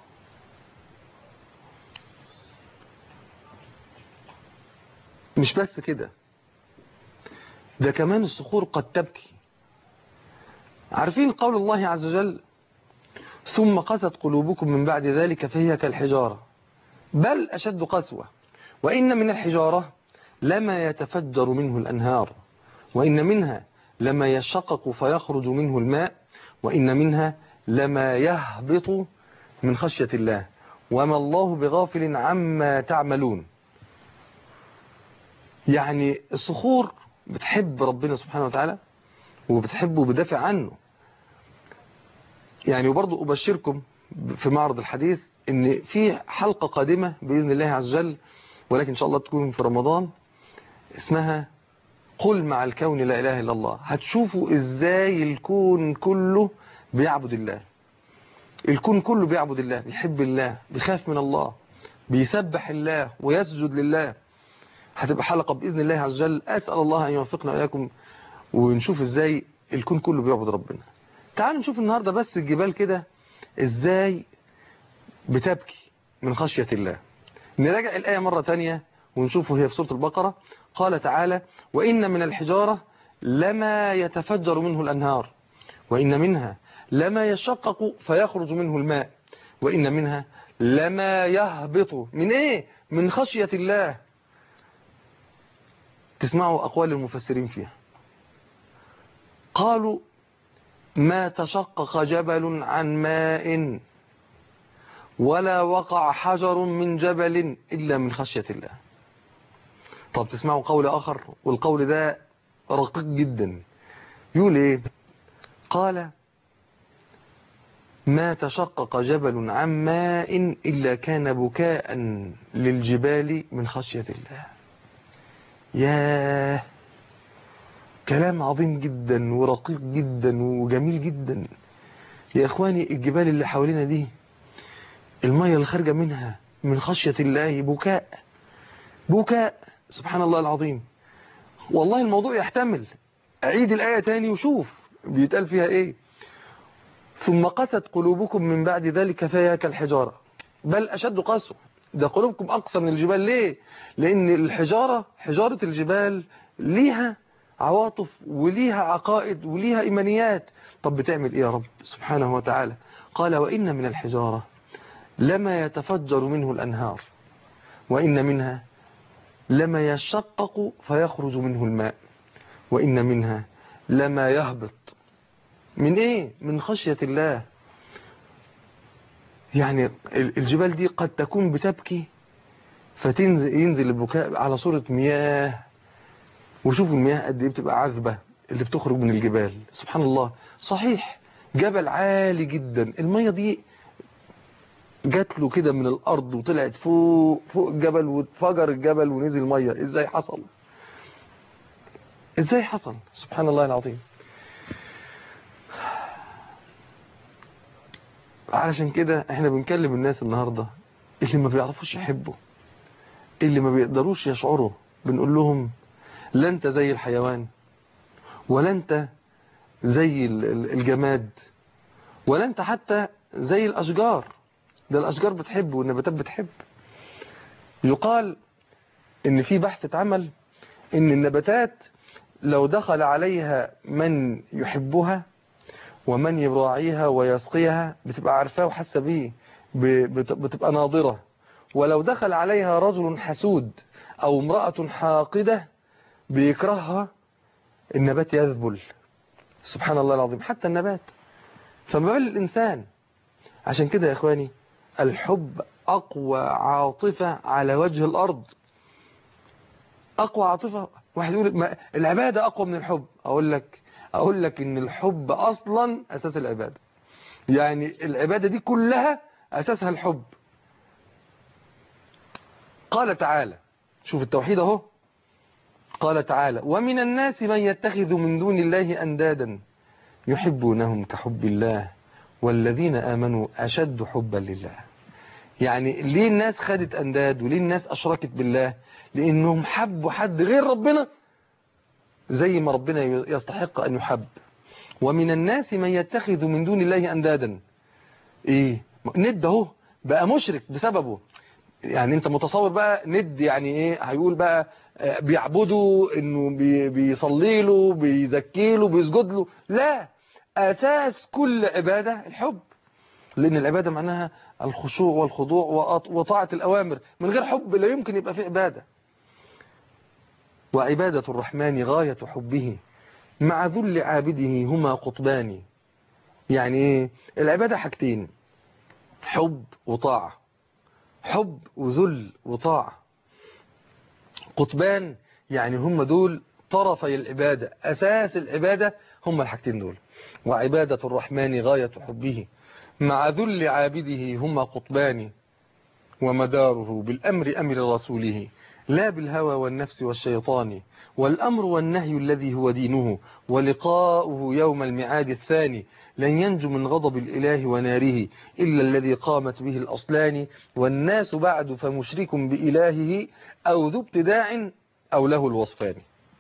مش بس كده ده كمان الصخور قد تبكي عارفين قول الله عز وجل ثم قست قلوبكم من بعد ذلك فهي كالحجارة بل أشد قسوة وإن من الحجارة لما يتفجر منه الأنهار وإن منها لما يشقق فيخرج منه الماء وإن منها لما يهبط من خشية الله وما الله بغافل عما تعملون يعني الصخور بتحب ربنا سبحانه وتعالى وبتحبه بدافع عنه يعني وبرضه أبشركم في معرض الحديث ان في حلقة قادمة بإذن الله عز وجل ولكن إن شاء الله تكون في رمضان اسمها قل مع الكون لا إله إلا الله هتشوفوا إزاي الكون كله بيعبد الله الكون كله بيعبد الله بيحب الله بيخاف من الله بيسبح الله ويسجد لله هتبقى حلقة بإذن الله عز وجل أسأل الله أن يوفقنا وإياكم ونشوف إزاي الكون كله بيعبد ربنا تعالوا نشوف النهاردة بس الجبال كده إزاي بتبكي من خشية الله نراجع الآية مرة تانية ونشوفه هي في سورة البقرة قال تعالى وإن من الحجارة لما يتفجر منه الأنهار وإن منها لما يشقق فيخرج منه الماء وإن منها لما يهبط من إيه؟ من خشية الله تسمعوا أقوال المفسرين فيها قالوا ما تشقق جبل عن ماء ولا وقع حجر من جبل إلا من خشية الله طب تسمعوا قول آخر والقول ده رقيق جدا يقول إيه قال ما تشقق جبل عن ماء إلا كان بكاء للجبال من خشية الله ياه كلام عظيم جدا ورقيق جدا وجميل جدا يا إخواني الجبال اللي حوالينا دي المية اللي خارجة منها من خشية الله بكاء بكاء سبحان الله العظيم والله الموضوع يحتمل أعيد الآية تاني وشوف بيتقال فيها إيه ثم قست قلوبكم من بعد ذلك فهي كالحجارة بل أشد قسوة ده قلوبكم أقسى من الجبال ليه لأن الحجارة حجارة الجبال ليها عواطف وليها عقائد وليها إيمانيات طب بتعمل إيه يا رب سبحانه وتعالى قال وإن من الحجارة لما يتفجر منه الأنهار وإن منها لما يشقق فيخرج منه الماء وإن منها لما يهبط من إيه؟ من خشية الله يعني الجبال دي قد تكون بتبكي فتنزل ينزل البكاء على صورة مياه وشوفوا المياه قد ايه بتبقى عذبة اللي بتخرج من الجبال سبحان الله صحيح جبل عالي جدا المية دي جات له كده من الارض وطلعت فوق فوق الجبل واتفجر الجبل ونزل مية ازاي حصل ازاي حصل سبحان الله العظيم علشان كده احنا بنكلم الناس النهاردة اللي ما بيعرفوش يحبوا اللي ما بيقدروش يشعروا بنقول لهم لا انت زي الحيوان ولا انت زي الجماد ولا انت حتى زي الاشجار ده الاشجار بتحب والنباتات بتحب يقال ان في بحث اتعمل ان النباتات لو دخل عليها من يحبها ومن يراعيها ويسقيها بتبقى عارفاه وحاسه بيه بتبقى ناظرة ولو دخل عليها رجل حسود او امرأة حاقدة بيكرهها النبات يذبل سبحان الله العظيم حتى النبات فما بال الإنسان عشان كده يا إخواني الحب أقوى عاطفة على وجه الأرض أقوى عاطفة واحد يقول ما العبادة أقوى من الحب أقول لك أقول لك إن الحب أصلا أساس العبادة يعني العبادة دي كلها أساسها الحب قال تعالى شوف التوحيد اهو قال تعالى ومن الناس من يتخذ من دون الله أندادا يحبونهم كحب الله والذين آمنوا أشد حبا لله يعني ليه الناس خدت أنداد وليه الناس أشركت بالله لأنهم حبوا حد غير ربنا زي ما ربنا يستحق أن يحب ومن الناس من يتخذ من دون الله أندادا إيه ند اهو بقى مشرك بسببه يعني انت متصور بقى ند يعني ايه هيقول بقى آه، بيعبدوا انه بي- بيصلي له بيزكي له بيسجد له لا اساس كل عبادة الحب لان العبادة معناها الخشوع والخضوع وأط- وطاعة الاوامر من غير حب لا يمكن يبقى في عبادة وعبادة الرحمن غاية حبه مع ذل عابده هما قطبان يعني ايه العبادة حاجتين حب وطاعة حب وذل وطاعة قطبان يعني هم دول طرفي العبادة أساس العبادة هم الحاجتين دول وعبادة الرحمن غاية حبه مع ذل عابده هما قطبان ومداره بالأمر أمر رسوله لا بالهوى والنفس والشيطان والأمر والنهي الذي هو دينه ولقاؤه يوم الميعاد الثاني لن ينجو من غضب الإله وناره إلا الذي قامت به الأصلان والناس بعد فمشرك بإلهه أو ذو ابتداع أو له الوصفان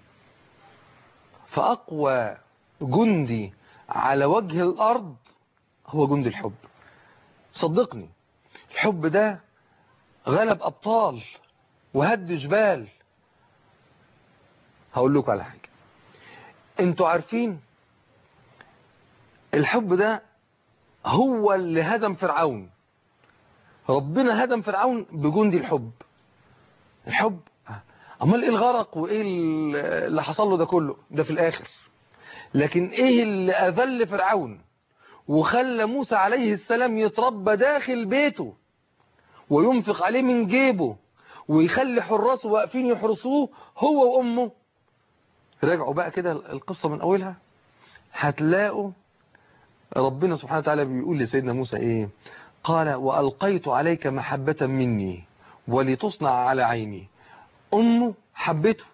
فأقوى جندي على وجه الأرض هو جند الحب صدقني الحب ده غلب أبطال وهد جبال هقول لكم على حاجة انتوا عارفين الحب ده هو اللي هزم فرعون ربنا هزم فرعون بجند الحب الحب امال ايه الغرق وايه اللي حصل له ده كله ده في الاخر لكن ايه اللي اذل فرعون وخلى موسى عليه السلام يتربى داخل بيته وينفق عليه من جيبه ويخلي حراسه واقفين يحرسوه هو وامه راجعوا بقى كده القصة من اولها هتلاقوا ربنا سبحانه وتعالى بيقول لسيدنا موسى ايه قال والقيت عليك محبة مني ولتصنع على عيني امه حبته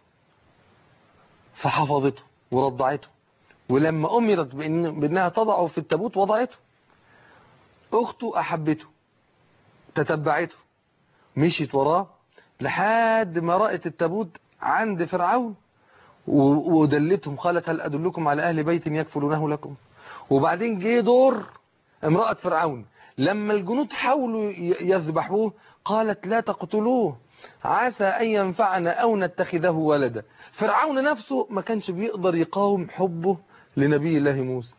فحفظته ورضعته ولما امرت بإن بانها تضعه في التابوت وضعته اخته احبته تتبعته مشيت وراه لحد ما رأت التابوت عند فرعون ودلتهم قالت هل أدلكم على أهل بيت يكفلونه لكم وبعدين جه دور امرأة فرعون لما الجنود حاولوا يذبحوه قالت لا تقتلوه عسى أن ينفعنا أو نتخذه ولدا فرعون نفسه ما كانش بيقدر يقاوم حبه لنبي الله موسى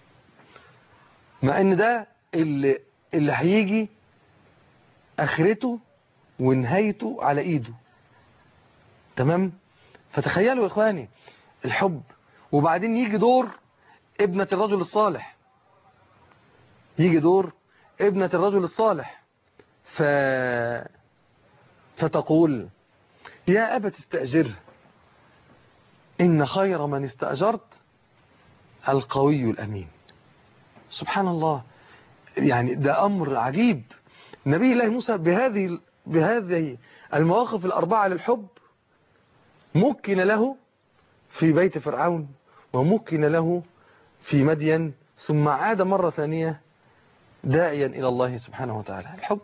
مع ان ده اللي, اللي هيجي اخرته ونهايته على ايده تمام فتخيلوا يا اخواني الحب وبعدين يجي دور ابنة الرجل الصالح يجي دور ابنة الرجل الصالح ف... فتقول يا أبت استأجره إن خير من استأجرت القوي الأمين سبحان الله يعني ده أمر عجيب نبي الله موسى بهذه بهذه المواقف الأربعة للحب مكن له في بيت فرعون ومكن له في مدين ثم عاد مرة ثانية داعيا إلى الله سبحانه وتعالى الحب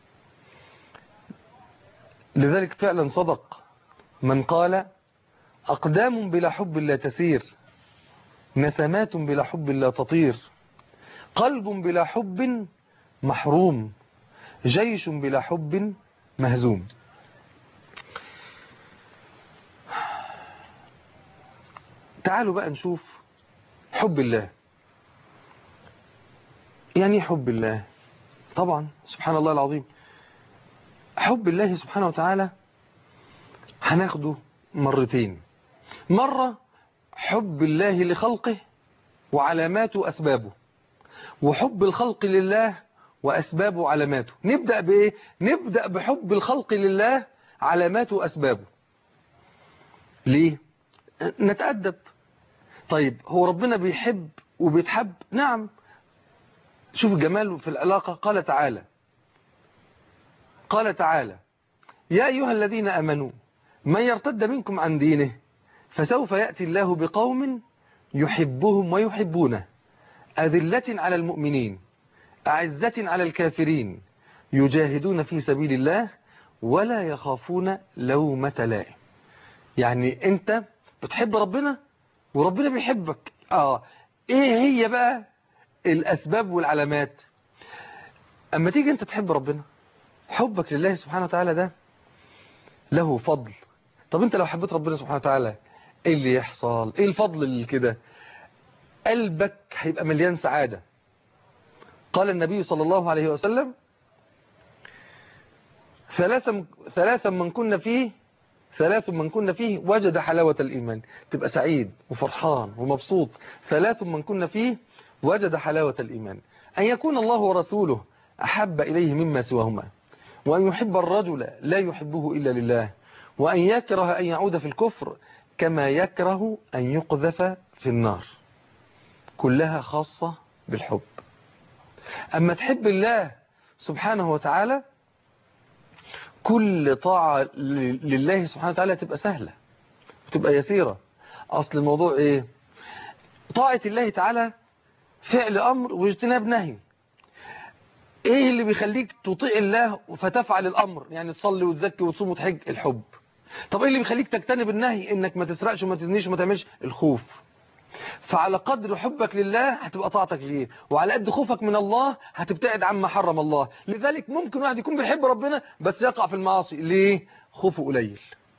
لذلك فعلا صدق من قال أقدام بلا حب لا تسير نسمات بلا حب لا تطير قلب بلا حب محروم جيش بلا حب مهزوم تعالوا بقى نشوف حب الله يعني حب الله طبعا سبحان الله العظيم حب الله سبحانه وتعالى هناخده مرتين مرة حب الله لخلقه وعلاماته وأسبابه وحب الخلق لله وأسبابه وعلاماته نبدأ بإيه؟ نبدأ بحب الخلق لله علاماته وأسبابه ليه؟ نتأدب طيب هو ربنا بيحب وبيتحب نعم شوف الجمال في العلاقة قال تعالى قال تعالى يا أيها الذين أمنوا من يرتد منكم عن دينه فسوف يأتي الله بقوم يحبهم ويحبونه أذلة على المؤمنين أعزة على الكافرين يجاهدون في سبيل الله ولا يخافون لومة لائم يعني أنت بتحب ربنا وربنا بيحبك آه إيه هي بقى الأسباب والعلامات أما تيجي أنت تحب ربنا حبك لله سبحانه وتعالى ده له فضل طب أنت لو حبيت ربنا سبحانه وتعالى إيه اللي يحصل إيه الفضل اللي كده قلبك هيبقى مليان سعادة قال النبي صلى الله عليه وسلم ثلاثا ثلاثا من كنا فيه ثلاث من كنا فيه وجد حلاوة الإيمان تبقى سعيد وفرحان ومبسوط ثلاث من كنا فيه وجد حلاوة الإيمان أن يكون الله ورسوله أحب إليه مما سواهما وأن يحب الرجل لا يحبه إلا لله وأن يكره أن يعود في الكفر كما يكره أن يقذف في النار كلها خاصة بالحب أما تحب الله سبحانه وتعالى كل طاعة لله سبحانه وتعالى تبقى سهلة وتبقى يسيرة أصل الموضوع إيه طاعة الله تعالى فعل أمر واجتناب نهي إيه اللي بيخليك تطيع الله فتفعل الأمر يعني تصلي وتزكي وتصوم وتحج الحب طب إيه اللي بيخليك تجتنب النهي إنك ما تسرقش وما تزنيش وما تعملش الخوف فعلى قدر حبك لله هتبقى طاعتك ليه وعلى قد خوفك من الله هتبتعد عما حرم الله لذلك ممكن واحد يكون بيحب ربنا بس يقع في المعاصي ليه خوفه قليل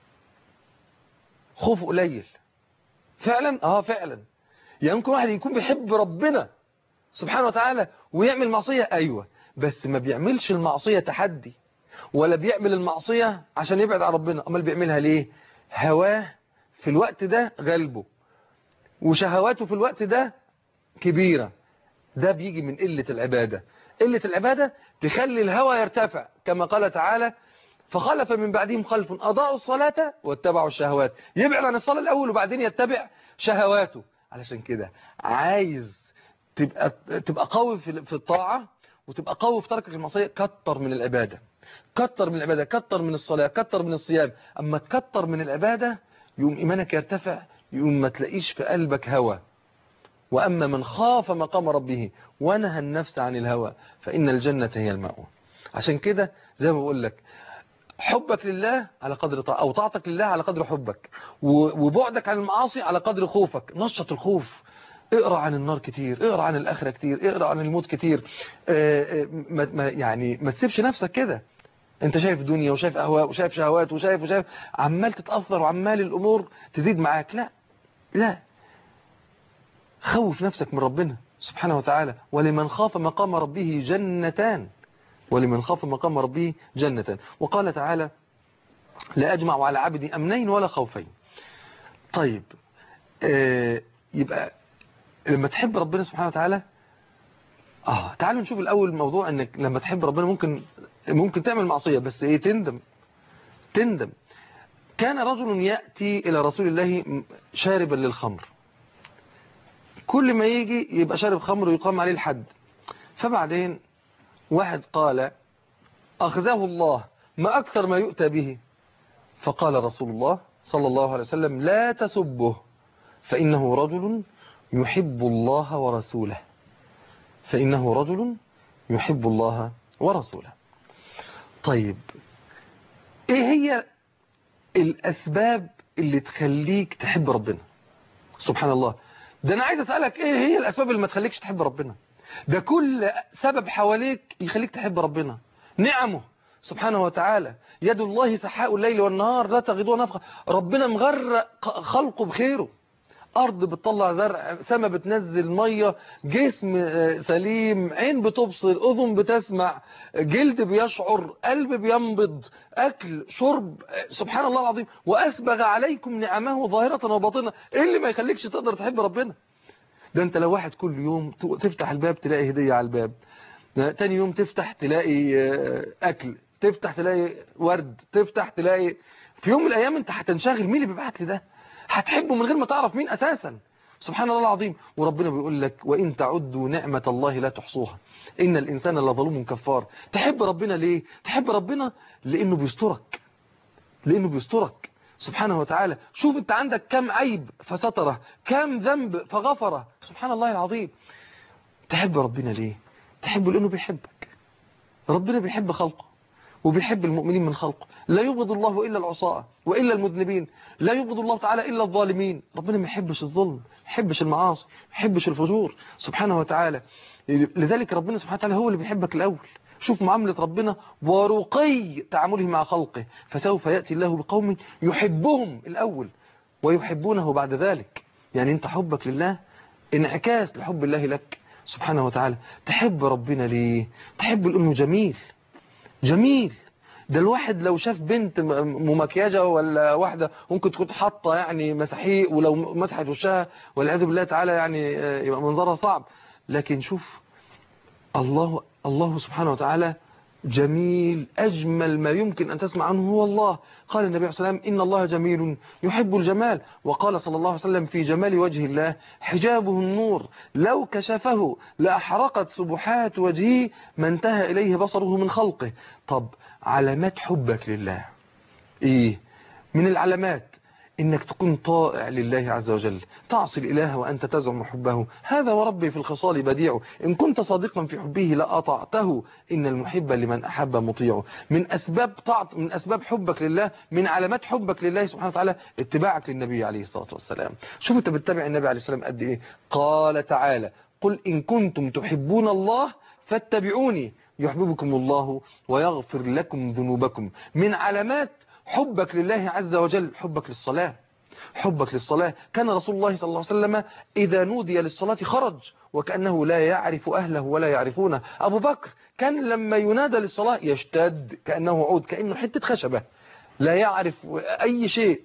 خوفه قليل فعلا اه فعلا يعني ممكن واحد يكون بيحب ربنا سبحانه وتعالى ويعمل معصية ايوه بس ما بيعملش المعصية تحدي ولا بيعمل المعصية عشان يبعد عن ربنا امال بيعملها ليه هواه في الوقت ده غلبه وشهواته في الوقت ده كبيرة ده بيجي من قلة العبادة قلة العبادة تخلي الهوى يرتفع كما قال تعالى فخلف من بعدهم خلف أضاعوا الصلاة واتبعوا الشهوات يبعد عن الصلاة الأول وبعدين يتبع شهواته علشان كده عايز تبقى تبقى قوي في الطاعة وتبقى قوي في ترك المعصية كتر من العبادة كتر من العبادة كتر من الصلاة كتر من الصيام أما تكتر من العبادة يوم إيمانك يرتفع يقوم ما تلاقيش في قلبك هوى وأما من خاف مقام ربه ونهى النفس عن الهوى فإن الجنة هي المأوى عشان كده زي ما بقول لك حبك لله على قدر طاعة أو طاعتك لله على قدر حبك وبعدك عن المعاصي على قدر خوفك نشط الخوف اقرأ عن النار كتير اقرأ عن الآخرة كتير اقرأ عن الموت كتير ما يعني ما تسيبش نفسك كده انت شايف دنيا وشايف اهواء وشايف شهوات وشايف وشايف عمال تتأثر وعمال الامور تزيد معاك لا لا خوف نفسك من ربنا سبحانه وتعالى ولمن خاف مقام ربه جنتان ولمن خاف مقام ربه جنتان وقال تعالى لا أجمع على عبدي أمنين ولا خوفين طيب آه يبقى لما تحب ربنا سبحانه وتعالى اه تعالوا نشوف الأول موضوع انك لما تحب ربنا ممكن ممكن تعمل معصية بس ايه تندم تندم كان رجل يأتي إلى رسول الله شاربا للخمر كل ما يجي يبقى شارب خمر ويقام عليه الحد فبعدين واحد قال أخذه الله ما أكثر ما يؤتى به فقال رسول الله صلى الله عليه وسلم لا تسبه فإنه رجل يحب الله ورسوله فإنه رجل يحب الله ورسوله طيب ايه هي الاسباب اللي تخليك تحب ربنا سبحان الله ده انا عايز اسألك ايه هي الاسباب اللي ما تخليكش تحب ربنا ده كل سبب حواليك يخليك تحب ربنا نعمه سبحانه وتعالى يد الله سحاء الليل والنهار لا تغضوا نفقه ربنا مغرق خلقه بخيره أرض بتطلع زرع سما بتنزل مية جسم آه، سليم عين بتبصر أذن بتسمع جلد بيشعر قلب بينبض أكل شرب آه، سبحان الله العظيم وأسبغ عليكم نعمه ظاهرة وباطنة إيه اللي ما يخليكش تقدر تحب ربنا ده انت لو واحد كل يوم ت- تفتح الباب تلاقي هدية على الباب ده تاني يوم تفتح تلاقي آه، اكل تفتح تلاقي ورد تفتح تلاقي في يوم من الايام انت هتنشغل مين اللي بيبعت لي ده هتحبه من غير ما تعرف مين اساسا سبحان الله العظيم وربنا بيقول لك وان تعدوا نعمة الله لا تحصوها ان الانسان لظلوم كفار تحب ربنا ليه تحب ربنا لانه بيسترك لانه بيسترك سبحانه وتعالى شوف انت عندك كم عيب فستره كم ذنب فغفره سبحان الله العظيم تحب ربنا ليه تحبه لانه بيحبك ربنا بيحب خلقه وبيحب المؤمنين من خلقه لا يبغض الله إلا العصاة وإلا المذنبين لا يبغض الله تعالى إلا الظالمين ربنا ما يحبش الظلم ما يحبش المعاصي ما يحبش الفجور سبحانه وتعالى لذلك ربنا سبحانه وتعالى هو اللي بيحبك الأول شوف معاملة ربنا ورقي تعامله مع خلقه فسوف يأتي الله بقوم يحبهم الأول ويحبونه بعد ذلك يعني انت حبك لله انعكاس لحب الله لك سبحانه وتعالى تحب ربنا ليه تحب لأنه جميل جميل ده الواحد لو شاف بنت م- ممكياجة ولا واحدة ممكن تكون حاطة يعني مساحيق ولو مسحت وشها والعياذ بالله تعالى يعني آه، يبقى منظرها صعب لكن شوف الله الله سبحانه وتعالى جميل أجمل ما يمكن أن تسمع عنه هو الله قال النبي عليه الصلاة والسلام إن الله جميل يحب الجمال وقال صلى الله عليه وسلم في جمال وجه الله حجابه النور لو كشفه لأحرقت سبحات وجهه ما انتهى إليه بصره من خلقه طب علامات حبك لله إيه من العلامات إنك تكون طائع لله عز وجل تعصي الإله وأنت تزعم حبه هذا وربي في الخصال بديع إن كنت صادقا في حبه لأطعته إن المحب لمن أحب مطيعه من أسباب طاعت من أسباب حبك لله من علامات حبك لله سبحانه وتعالى اتباعك للنبي عليه الصلاة والسلام شوف أنت بتتبع النبي عليه الصلاة والسلام قد إيه قال تعالى قل إن كنتم تحبون الله فاتبعوني يحببكم الله ويغفر لكم ذنوبكم من علامات حبك لله عز وجل حبك للصلاة حبك للصلاة كان رسول الله صلى الله عليه وسلم إذا نودي للصلاة خرج وكأنه لا يعرف أهله ولا يعرفونه أبو بكر كان لما ينادى للصلاة يشتد كأنه عود كأنه حتة خشبة لا يعرف أي شيء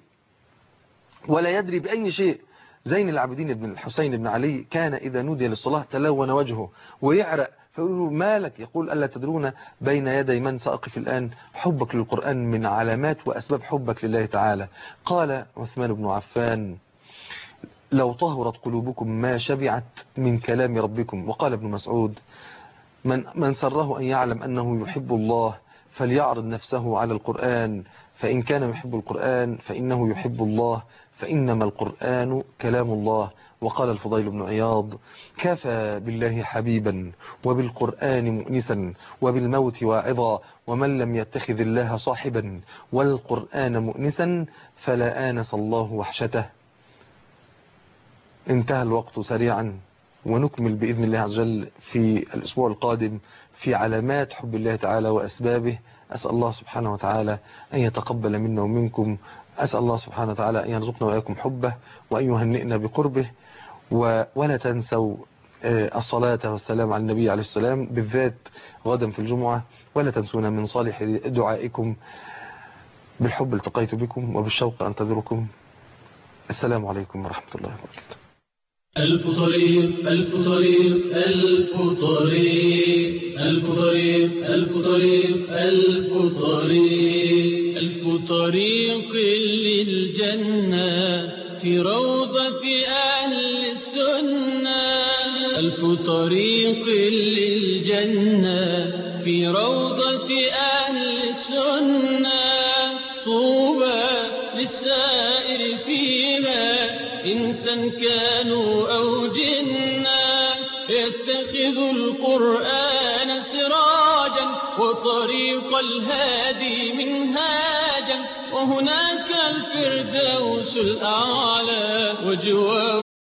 ولا يدري بأي شيء زين العابدين بن الحسين بن علي كان إذا نودي للصلاة تلون وجهه ويعرق فيقولوا مالك يقول ألا تدرون بين يدي من سأقف الآن حبك للقرآن من علامات وأسباب حبك لله تعالى قال عثمان بن عفان لو طهرت قلوبكم ما شبعت من كلام ربكم وقال ابن مسعود من, من سره أن يعلم أنه يحب الله فليعرض نفسه على القرآن فإن كان يحب القرآن فإنه يحب الله فإنما القرآن كلام الله وقال الفضيل بن عياض كفى بالله حبيبا وبالقرآن مؤنسا وبالموت واعظا ومن لم يتخذ الله صاحبا والقرآن مؤنسا فلا آنس الله وحشته انتهى الوقت سريعا ونكمل بإذن الله عز وجل في الأسبوع القادم في علامات حب الله تعالى وأسبابه أسأل الله سبحانه وتعالى أن يتقبل منا ومنكم أسأل الله سبحانه وتعالى أن يرزقنا وإياكم حبه وأن يهنئنا بقربه و- ولا تنسوا آه، الصلاة والسلام على النبي عليه السلام بالذات غدا في الجمعة ولا تنسونا من صالح دعائكم بالحب التقيت بكم وبالشوق أنتظركم السلام عليكم ورحمة الله وبركاته ألف طريق ألف طريق ألف طريق ألف طريق ألف طريق ألف طريق ألف طريق للجنة في روضة أهل السنة ألف طريق للجنة في روضة أهل السنة طوبى للسائر فيها إنسا كانوا أو جنا يتخذ القرآن سراجا وطريق الهادي منهاجا وهناك الفردوس الأعلى وجواب